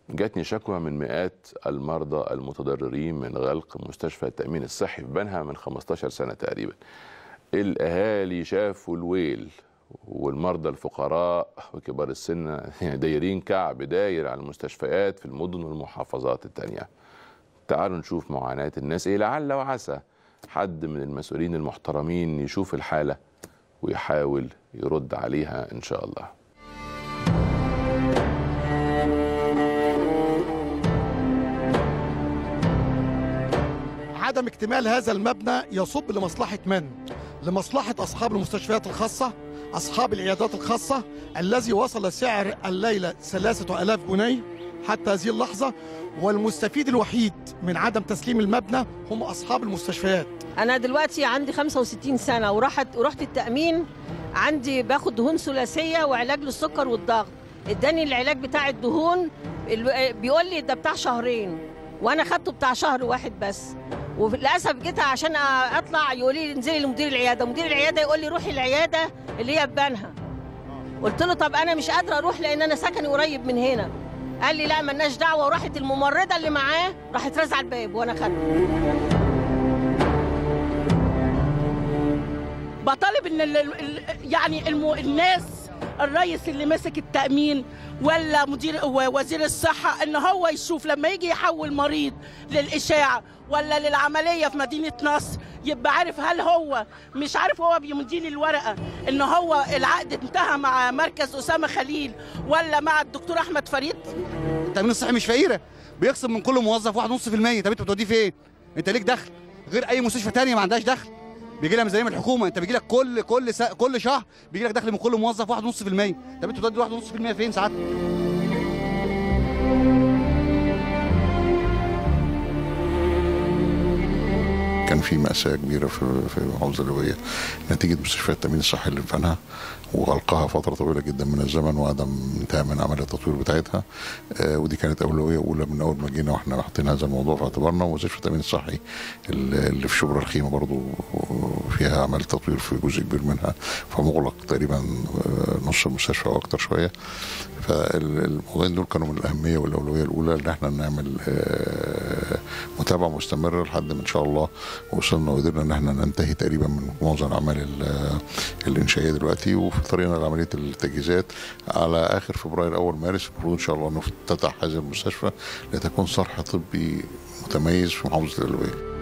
جاتني شكوى من مئات المرضى المتضررين من غلق مستشفى التأمين الصحي في بنها من 15 سنة تقريبا الأهالي شافوا الويل والمرضى الفقراء وكبار السن يعني دايرين كعب داير على المستشفيات في المدن والمحافظات التانية تعالوا نشوف معاناة الناس ايه لعل وعسى حد من المسؤولين المحترمين يشوف الحالة ويحاول يرد عليها ان شاء الله عدم اكتمال هذا المبنى يصب لمصلحة من؟ لمصلحة أصحاب المستشفيات الخاصة أصحاب العيادات الخاصة الذي وصل سعر الليلة ثلاثة ألاف جنيه حتى هذه اللحظة والمستفيد الوحيد من عدم تسليم المبنى هم أصحاب المستشفيات انا دلوقتي عندي 65 سنه ورحت ورحت التامين عندي باخد دهون ثلاثيه وعلاج للسكر والضغط اداني العلاج بتاع الدهون ال- بيقول لي ده بتاع شهرين وانا خدته بتاع شهر واحد بس وللاسف جيت عشان اطلع يقول لي انزلي لمدير العياده مدير العياده يقول لي روحي العياده اللي هي ببنها قلت له طب انا مش قادره اروح لان انا سكني قريب من هنا قال لي لا ملناش دعوه وراحت الممرضه اللي معاه راحت رازعه الباب وانا خدته بطالب ان ال- ال- يعني الم... الناس الرئيس اللي مسك التأمين ولا مدير و- وزير الصحة ان هو يشوف لما يجي يحول مريض للإشاعة ولا للعملية في مدينة نصر يبقى عارف هل هو مش عارف هو بيمديني الورقة ان هو العقد انتهى مع مركز أسامة خليل ولا مع الدكتور أحمد فريد التامين الصحي مش فقيره بيخصم من كل موظف 1.5% طب انت بتوديه فين؟ انت ليك دخل غير اي مستشفى تانية ما عندهاش دخل بيجي لها ميزانيه من الحكومه انت بيجي لك كل كل سا... كل شهر بيجي لك دخل من كل موظف 1.5% طب انت بتودي 1.5% فين ساعات؟ كان في مأساة كبيرة في في محافظة الهوية نتيجة مستشفيات التأمين الصحي اللي في بنها وغلقها فترة طويلة جدا من الزمن وعدم انتهاء من عملية التطوير بتاعتها آه ودي كانت أولوية أولى من أول ما جينا واحنا حاطين هذا الموضوع في اعتبارنا ومستشفى التأمين الصحي اللي اللي في شبرا الخيمة برضو فيها عمل تطوير في جزء كبير منها فمغلق تقريبا آه، نص المستشفى أو أكتر شوية فالموضوعين دول كانوا من الأهمية والأولوية الأولى إن احنا نعمل آه، متابعة مستمرة لحد ما إن شاء الله وصلنا وقدرنا إن احنا ننتهي تقريبا من معظم الأعمال ال- الإنشائية دلوقتي وفي طريقنا لعملية التجهيزات على آخر فبراير أول مارس المفروض إن شاء الله نفتتح هذه المستشفى لتكون صرح طبي متميز في محافظة الألوية